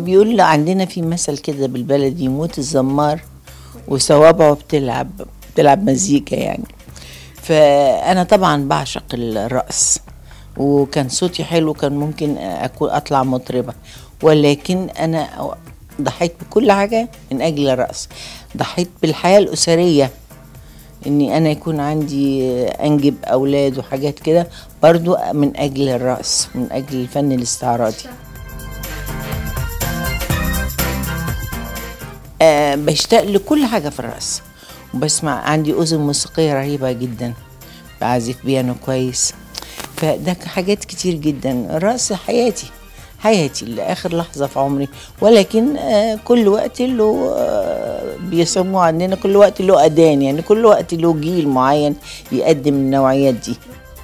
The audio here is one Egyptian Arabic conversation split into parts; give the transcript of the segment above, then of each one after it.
بيقول عندنا في مثل كده بالبلدي يموت الزمار وصوابعه بتلعب بتلعب مزيكا يعني فأنا طبعا بعشق الرقص وكان صوتي حلو كان ممكن أكون أطلع مطربة ولكن أنا ضحيت بكل حاجة من أجل الرقص ضحيت بالحياة الأسرية إني أنا يكون عندي أنجب أولاد وحاجات كده برضو من أجل الرقص من أجل الفن الاستعراضي آه بشتاق لكل حاجة في الرقص وبسمع عندي أذن موسيقية رهيبة جدا بعزف بيانو كويس فده حاجات كتير جدا الرقص حياتي حياتي لآخر لحظة في عمري ولكن آه كل وقت له آه بيسموه عندنا كل وقت له أذان يعني كل وقت له جيل معين يقدم النوعيات دي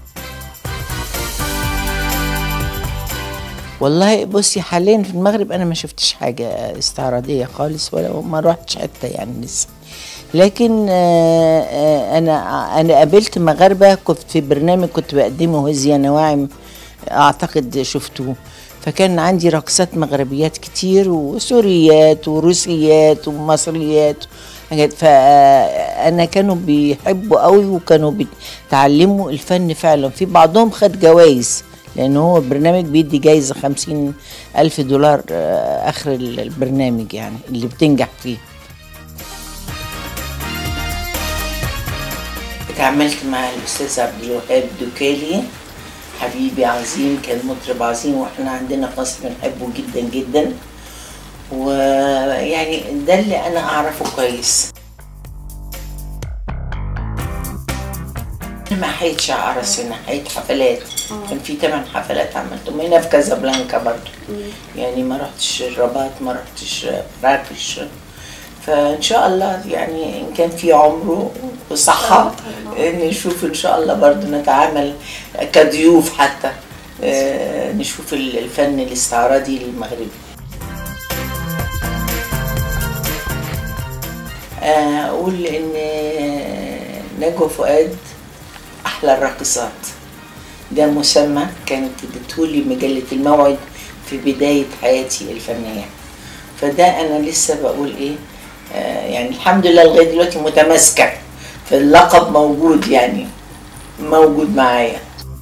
والله بصي حاليا في المغرب انا ما شفتش حاجه استعراضيه خالص ولا ما روحتش حته يعني لسه لكن آه، آه، انا انا قابلت مغاربه كنت في برنامج كنت بقدمه هزيا نواعم اعتقد شفتوه فكان عندي رقصات مغربيات كتير وسوريات وروسيات ومصريات حاجات فانا كانوا بيحبوا قوي وكانوا بيتعلموا الفن فعلا في بعضهم خد جوائز لان هو برنامج بيدي جايزه خمسين الف دولار آه، اخر البرنامج يعني اللي بتنجح فيه اتعاملت مع الاستاذ عبد الوهاب دوكالي حبيبي عظيم كان مطرب عظيم واحنا عندنا في مصر بنحبه جدا جدا ويعني ده اللي انا اعرفه كويس ما حيتش عرس هنا حيت حفلات كان في ثمان حفلات عملتهم هنا في كازابلانكا برضو يعني ما رحتش الرباط ما رحتش مراكش فان شاء الله يعني ان كان في عمره وصحه نشوف ان شاء الله برضو نتعامل كضيوف حتى آه، نشوف الفن الاستعراضي المغربي آه، اقول ان نجوى فؤاد احلى الراقصات ده مسمى كانت ادتهولي مجله الموعد في بدايه حياتي الفنيه فده انا لسه بقول ايه آه يعني الحمد لله لغايه دلوقتي متماسكه فاللقب موجود يعني موجود معايا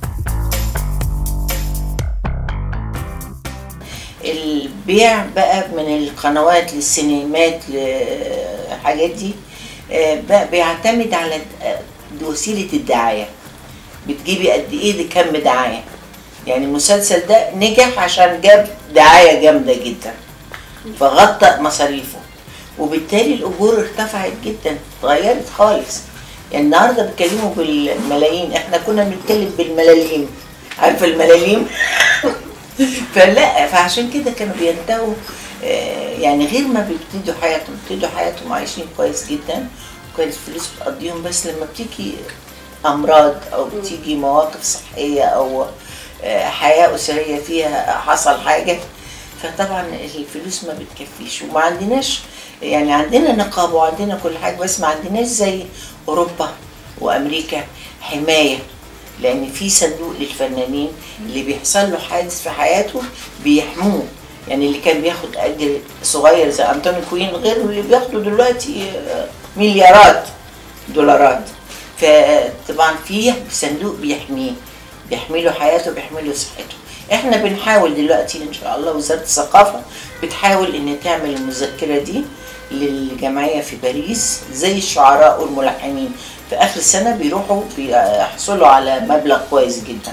البيع بقى من القنوات للسينمات للحاجات دي آه، بقى بيعتمد على آه، وسيله الدعايه بتجيبي قد ايه دي كم دعايه يعني المسلسل ده نجح عشان جاب دعايه جامده جدا فغطى مصاريفه وبالتالي الاجور ارتفعت جدا اتغيرت خالص يعني النهارده بيتكلموا بالملايين احنا كنا بنتكلم بالملاليم عارفه الملاليم فلا فعشان كده كانوا بينتهوا آه، يعني غير ما بيبتدوا حياتهم بيبتدوا حياتهم عايشين كويس جدا وكانت الفلوس بتقضيهم بس لما بتيجي امراض او بتيجي مواقف صحيه او آه، حياه اسريه فيها حصل حاجه فطبعا الفلوس ما بتكفيش وما عندناش يعني عندنا نقابه وعندنا كل حاجه بس ما عندناش زي اوروبا وامريكا حمايه لان في صندوق للفنانين اللي بيحصل له حادث في حياته بيحموه يعني اللي كان بياخد اجر صغير زي انطوني كوين غير اللي بياخدوا دلوقتي آه، مليارات دولارات فطبعا في صندوق بيحميه بيحمي له حياته بيحمي له صحته احنا بنحاول دلوقتي ان شاء الله وزاره الثقافه بتحاول ان تعمل المذكره دي للجمعيه في باريس زي الشعراء والملحنين في اخر السنه بيروحوا بيحصلوا على مبلغ كويس جدا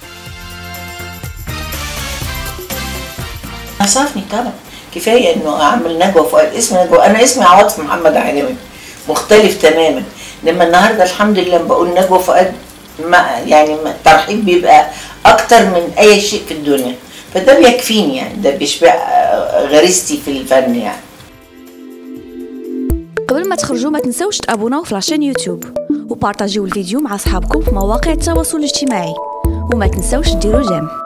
نصفني طبعا كفايه انه اعمل نجوى فؤاد اسم نجوى انا اسمي عواطف محمد علوي مختلف تماما لما النهارده الحمد لله لما بقول نجوى فؤاد ما يعني ما الترحيب بيبقى اكتر من اي شيء في الدنيا فده بيكفيني يعني ده بيشبع آه، غريزتي في الفن يعني قبل ما تخرجوا ما تنسوش تابوناو في لاشين يوتيوب وبارطاجيو الفيديو مع اصحابكم في مواقع التواصل الاجتماعي وما تنسوش ديروا جيم